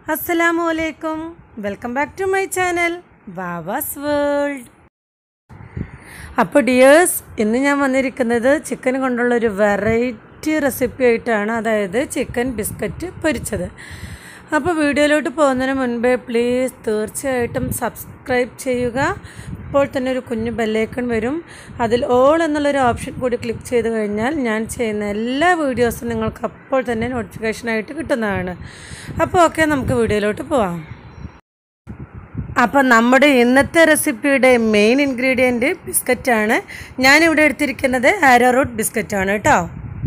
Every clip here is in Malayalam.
അസ്സലാമു അലൈക്കും welcome back to my channel Bava's world അപ്പോൾ ഡിയേഴ്സ് ഇന്ന് ഞാൻ വന്നിരിക്കുന്നത് ചിക്കൻ കൊണ്ടുള്ള ഒരു വെറൈറ്റി റെസിപ്പി ആയിട്ടാണ് അതായത് ചിക്കൻ ബിസ്ക്കറ്റ് പൊരിച്ചത് അപ്പോൾ വീഡിയോയിലോട്ട് പോകുന്നതിന് മുൻപേ പ്ലീസ് തീർച്ചയായിട്ടും സബ്സ്ക്രൈബ് ചെയ്യുക ഇപ്പോൾ തന്നെ ഒരു കുഞ്ഞു ബെല്ലേക്കൺ വരും അതിൽ ഓൾ എന്നുള്ളൊരു ഓപ്ഷൻ കൂടി ക്ലിക്ക് ചെയ്ത് കഴിഞ്ഞാൽ ഞാൻ ചെയ്യുന്ന എല്ലാ വീഡിയോസും നിങ്ങൾക്ക് അപ്പോൾ തന്നെ നോട്ടിഫിക്കേഷനായിട്ട് കിട്ടുന്നതാണ് അപ്പോൾ ഓക്കെ നമുക്ക് വീഡിയോയിലോട്ട് പോവാം അപ്പം നമ്മുടെ ഇന്നത്തെ റെസിപ്പിയുടെ മെയിൻ ഇൻഗ്രീഡിയൻറ്റ് ബിസ്ക്കറ്റാണ് ഞാനിവിടെ എടുത്തിരിക്കുന്നത് ആരോ റൂട്ട് ബിസ്ക്കറ്റാണ് കേട്ടോ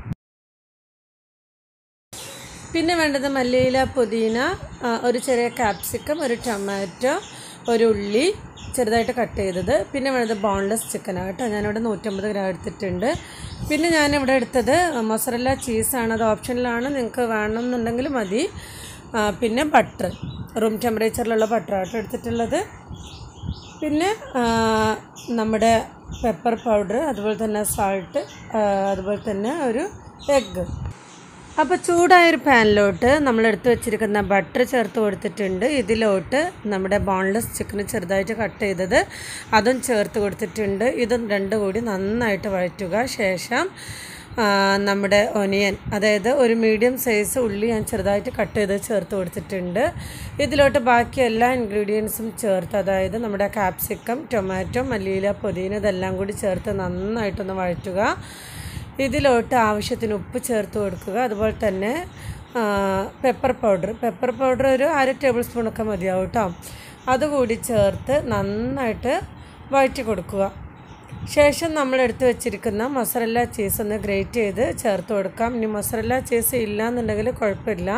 പിന്നെ വേണ്ടത് മല്ലിയില പുതിന ആ, ഒരു ചെറിയ കാപ്സിക്കം ഒരു ടൊമാറ്റോ ഒരു ഉള്ളി ചെറുതായിട്ട് കട്ട് ചെയ്തത് പിന്നെ വേണ്ടത് ബോൺലെസ് ചിക്കനാണ് കേട്ടോ ഞാനിവിടെ നൂറ്റമ്പത് ഗ്രാം എടുത്തിട്ടുണ്ട് പിന്നെ ഞാനിവിടെ എടുത്തത് മൊസറല്ല ചീസാണ് അത് ഓപ്ഷനിലാണ് നിങ്ങൾക്ക് വേണമെന്നുണ്ടെങ്കിൽ മതി ആ, പിന്നെ ബട്ടർ റൂം ടെമ്പറേച്ചറിലുള്ള ബട്ടറാട്ടോ എടുത്തിട്ടുള്ളത് പിന്നെ ആ, നമ്മുടെ പെപ്പർ പൗഡർ അതുപോലെ തന്നെ സാൾട്ട് അതുപോലെ തന്നെ ഒരു എഗ്ഗ് അപ്പോൾ ചൂടായ ഒരു പാനിലോട്ട് നമ്മൾ എടുത്ത് വെച്ചിരിക്കുന്ന ബട്ടർ ചേർത്ത് കൊടുത്തിട്ടുണ്ട് ഇതിലോട്ട് നമ്മുടെ ബോൺലെസ് ചിക്കൻ ചെറുതായിട്ട് കട്ട് ചെയ്തത് അതും ചേർത്ത് കൊടുത്തിട്ടുണ്ട് ഇതും രണ്ടും കൂടി നന്നായിട്ട് വഴറ്റുക ശേഷം ആ, നമ്മുടെ ഒനിയൻ അതായത് ഒരു മീഡിയം സൈസ് ഉള്ളി ഞാൻ ചെറുതായിട്ട് കട്ട് ചെയ്ത് ചേർത്ത് കൊടുത്തിട്ടുണ്ട് ഇതിലോട്ട് ബാക്കി എല്ലാ ഇൻഗ്രീഡിയൻസും ചേർത്ത് അതായത് നമ്മുടെ കാപ്സിക്കം ടൊമാറ്റോ മല്ലിയില പുതിന ഇതെല്ലാം കൂടി ചേർത്ത് നന്നായിട്ടൊന്ന് വഴറ്റുക ഇതിലോട്ട് ആവശ്യത്തിന് ഉപ്പ് ചേർത്ത് കൊടുക്കുക അതുപോലെ തന്നെ പെപ്പർ പൗഡർ പെപ്പർ പൗഡർ ഒരു അര ടേബിൾ സ്പൂണൊക്കെ മതിയാവും കേട്ടോ അതുകൂടി ചേർത്ത് നന്നായിട്ട് വഴറ്റി കൊടുക്കുക ശേഷം നമ്മൾ എടുത്ത് വെച്ചിരിക്കുന്ന മൊസറല്ല ചീസ് ഒന്ന് ഗ്രേറ്റ് ചെയ്ത് ചേർത്ത് കൊടുക്കാം ഇനി മൊസറല്ല ചീസ് ഇല്ല എന്നുണ്ടെങ്കിൽ കുഴപ്പമില്ല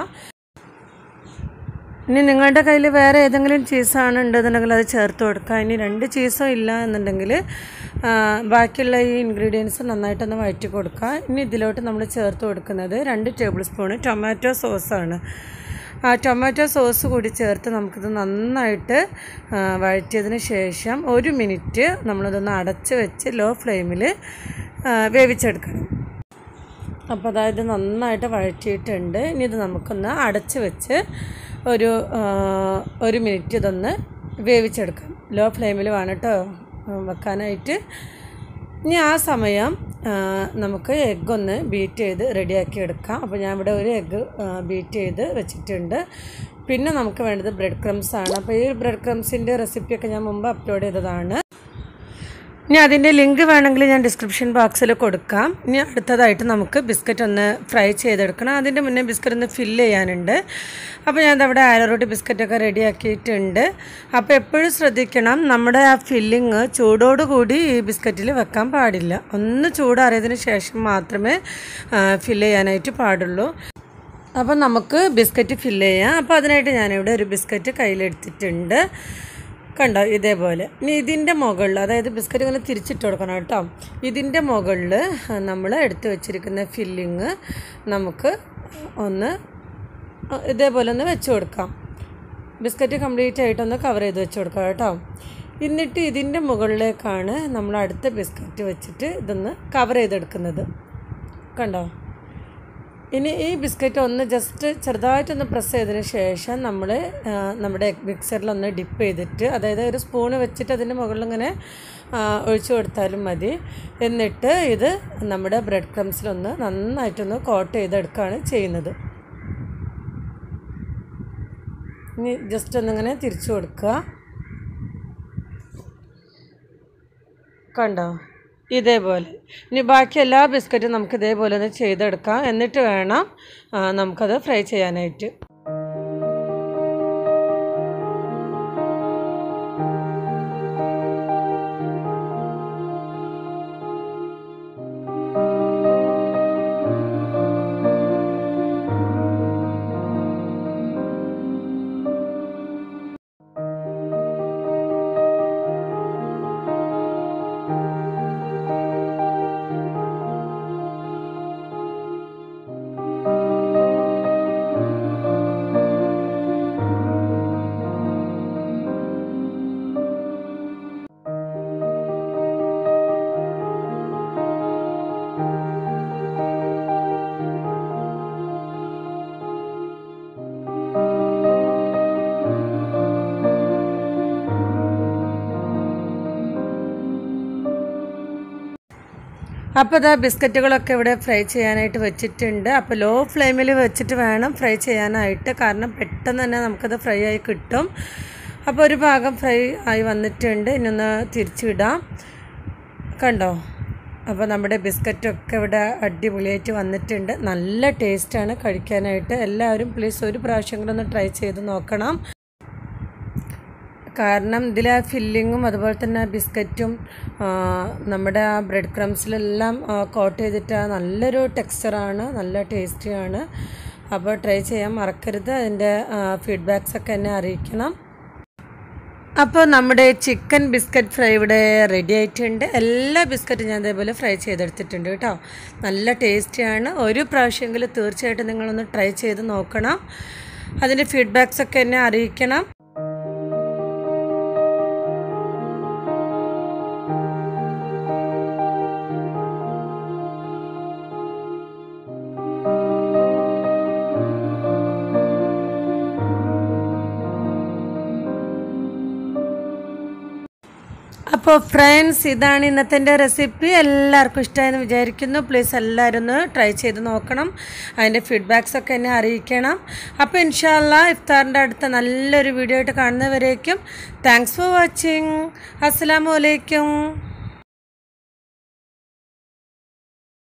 ഇനി നിങ്ങളുടെ കയ്യിൽ വേറെ ഏതെങ്കിലും ചീസാണ് ഉണ്ടെന്നുണ്ടെങ്കിൽ അത് ചേർത്ത് കൊടുക്കുക ഇനി രണ്ട് ചീസോ ഇല്ല എന്നുണ്ടെങ്കിൽ ആ, ബാക്കിയുള്ള ഈ ഇൻഗ്രീഡിയൻസ് നന്നായിട്ടൊന്ന് വഴറ്റി കൊടുക്കുക ഇനി ഇതിലോട്ട് നമ്മൾ ചേർത്ത് കൊടുക്കുന്നത് രണ്ട് ടേബിൾ സ്പൂണ് ടൊമാറ്റോ സോസാണ് ആ ടൊമാറ്റോ സോസ് കൂടി ചേർത്ത് നമുക്കിത് നന്നായിട്ട് ആ, വഴറ്റിയതിന് ശേഷം ഒരു മിനിറ്റ് നമ്മളിതൊന്ന് അടച്ച് വെച്ച് ലോ ഫ്ലെയിമിൽ വേവിച്ചെടുക്കണം അപ്പോൾ അതായത് നന്നായിട്ട് വഴറ്റിയിട്ടുണ്ട് ഇനി ഇത് നമുക്കൊന്ന് അടച്ച് വെച്ച് ഒരു ആ, ഒരു മിനിറ്റ് ഇതൊന്ന് വേവിച്ചെടുക്കാം ലോ ഫ്ലെയിമിൽ വേണം കേട്ടോ വെക്കാനായിട്ട് ഇനി ആ സമയം ആ, നമുക്ക് എഗ്ഗ് ഒന്ന് ബീറ്റ് ചെയ്ത് റെഡിയാക്കി എടുക്കാം അപ്പോൾ ഞാൻ ഇവിടെ ഒരു എഗ്ഗ് ബീറ്റ് ചെയ്ത് വെച്ചിട്ടുണ്ട് പിന്നെ നമുക്ക് വേണ്ടത് ബ്രെഡ് ക്രംസ് ആണ് അപ്പോൾ ഈ ബ്രെഡ് ക്രംസിൻ്റെ റെസിപ്പിയൊക്കെ ഞാൻ മുമ്പ് അപ്ലോഡ് ചെയ്തതാണ് ഇനി അതിൻ്റെ ലിങ്ക് വേണമെങ്കിൽ ഞാൻ ഡിസ്ക്രിപ്ഷൻ ബോക്സിൽ കൊടുക്കാം ഇനി അടുത്തതായിട്ട് നമുക്ക് ബിസ്ക്കറ്റ് ഒന്ന് ഫ്രൈ ചെയ്തെടുക്കണം അതിൻ്റെ മുന്നേ ബിസ്ക്കറ്റ് ഒന്ന് ഫില്ല് ചെയ്യാനുണ്ട് അപ്പോൾ ഞാൻ അവിടെ ആരോട്ട് ബിസ്ക്കറ്റൊക്കെ റെഡിയാക്കിയിട്ടുണ്ട് അപ്പോൾ എപ്പോഴും ശ്രദ്ധിക്കണം നമ്മുടെ ആ ഫില്ലിങ് ചൂടോടുകൂടി ഈ ബിസ്ക്കറ്റിൽ വെക്കാൻ പാടില്ല ഒന്ന് ചൂടാറിയതിന് ശേഷം മാത്രമേ ഫില്ല് ചെയ്യാനായിട്ട് പാടുള്ളൂ അപ്പോൾ നമുക്ക് ബിസ്ക്കറ്റ് ഫില്ല് ചെയ്യാം അപ്പോൾ അതിനായിട്ട് ഞാനിവിടെ ഒരു ബിസ്ക്കറ്റ് കയ്യിലെടുത്തിട്ടുണ്ട് കണ്ടോ ഇതേപോലെ ഇനി ഇതിൻ്റെ മുകളിൽ അതായത് ബിസ്ക്കറ്റ് ഇങ്ങനെ തിരിച്ചിട്ട് കൊടുക്കണം കേട്ടോ ഇതിൻ്റെ മുകളിൽ നമ്മൾ എടുത്തു വെച്ചിരിക്കുന്ന ഫില്ലിങ് നമുക്ക് ഒന്ന് ഇതേപോലെ ഒന്ന് വെച്ച് കൊടുക്കാം ബിസ്ക്കറ്റ് കംപ്ലീറ്റ് ആയിട്ടൊന്ന് കവർ ചെയ്ത് വെച്ച് കൊടുക്കാം കേട്ടോ എന്നിട്ട് ഇതിൻ്റെ മുകളിലേക്കാണ് നമ്മൾ അടുത്ത ബിസ്ക്കറ്റ് വെച്ചിട്ട് ഇതൊന്ന് കവർ ചെയ്തെടുക്കുന്നത് കണ്ടോ ഇനി ഈ ബിസ്ക്കറ്റ് ഒന്ന് ജസ്റ്റ് ചെറുതായിട്ടൊന്ന് പ്രസ് ചെയ്തതിന് ശേഷം നമ്മൾ നമ്മുടെ എഗ് മിക്സറിലൊന്ന് ഡിപ്പ് ചെയ്തിട്ട് അതായത് ഒരു സ്പൂണ് വെച്ചിട്ട് അതിൻ്റെ മുകളിൽ ഇങ്ങനെ ആ, ഒഴിച്ചു കൊടുത്താലും മതി എന്നിട്ട് ഇത് നമ്മുടെ ബ്രെഡ് ക്രംസിലൊന്ന് നന്നായിട്ടൊന്ന് കോട്ട് ചെയ്തെടുക്കുകയാണ് ചെയ്യുന്നത് ഇനി ജസ്റ്റ് ഒന്നിങ്ങനെ തിരിച്ചു കൊടുക്കുക കണ്ടോ ഇതേപോലെ ഇനി ബാക്കി എല്ലാ ബിസ്ക്കറ്റും നമുക്ക് ഇതേപോലെ ഒന്ന് ചെയ്തെടുക്കാം എന്നിട്ട് വേണം ആ, നമുക്കത് ഫ്രൈ ചെയ്യാനായിട്ട് അപ്പോൾ ഇതാ ബിസ്ക്കറ്റുകളൊക്കെ ഇവിടെ ഫ്രൈ ചെയ്യാനായിട്ട് വെച്ചിട്ടുണ്ട് അപ്പോൾ ലോ ഫ്ലെയിമിൽ വെച്ചിട്ട് വേണം ഫ്രൈ ചെയ്യാനായിട്ട് കാരണം പെട്ടെന്ന് തന്നെ നമുക്കത് ഫ്രൈ ആയി കിട്ടും അപ്പോൾ ഒരു ഭാഗം ഫ്രൈ ആയി വന്നിട്ടുണ്ട് ഇനൊന്ന് തിരിച്ചിടാം കണ്ടോ അപ്പോൾ നമ്മുടെ ബിസ്ക്കറ്റൊക്കെ ഇവിടെ അടിപൊളിയായിട്ട് വന്നിട്ടുണ്ട് നല്ല ടേസ്റ്റാണ് കഴിക്കാനായിട്ട് എല്ലാവരും പ്ലീസ് ഒരു പ്രാവശ്യം കൂടെ ഒന്ന് ട്രൈ ചെയ്ത് നോക്കണം കാരണം ഇതിൽ ആ ഫില്ലിങ്ങും അതുപോലെ തന്നെ ആ ബിസ്ക്കറ്റും ആ, നമ്മുടെ ആ ബ്രെഡ് ക്രംസിലെല്ലാം കോട്ട് ചെയ്തിട്ട് നല്ലൊരു ടെക്സ്ചറാണ് നല്ല ടേസ്റ്റിയാണ് അപ്പോൾ ട്രൈ ചെയ്യാൻ മറക്കരുത് അതിൻ്റെ ഫീഡ്ബാക്സ് ഒക്കെ എന്നെ അറിയിക്കണം അപ്പോൾ നമ്മുടെ ചിക്കൻ ബിസ്ക്കറ്റ് ഫ്രൈ ഇവിടെ റെഡി ആയിട്ടുണ്ട് എല്ലാ ബിസ്ക്കറ്റും ഞാൻ ഇതേപോലെ ഫ്രൈ ചെയ്തെടുത്തിട്ടുണ്ട് കേട്ടോ നല്ല ടേസ്റ്റിയാണ് ഒരു പ്രാവശ്യമെങ്കിലും തീർച്ചയായിട്ടും നിങ്ങളൊന്ന് ട്രൈ ചെയ്ത് നോക്കണം അതിൻ്റെ ഫീഡ്ബാക്സ് ഒക്കെ എന്നെ അറിയിക്കണം അപ്പോൾ ഫ്രണ്ട്സ് ഇതാണ് ഇന്നത്തെ എൻ്റെ റെസിപ്പി എല്ലാവർക്കും ഇഷ്ടമായെന്ന് വിചാരിക്കുന്നു പ്ലീസ് എല്ലാവരും ഒന്ന് ട്രൈ ചെയ്ത് നോക്കണം അതിൻ്റെ ഫീഡ്ബാക്സ് ഒക്കെ എന്നെ അറിയിക്കണം അപ്പോൾ ഇൻഷാല്ല ഇഫ്താറിൻ്റെ അടുത്ത നല്ലൊരു വീഡിയോ ആയിട്ട് കാണുന്നവരേക്കും താങ്ക്സ് ഫോർ വാച്ചിങ് അസ്സാം വലൈക്കും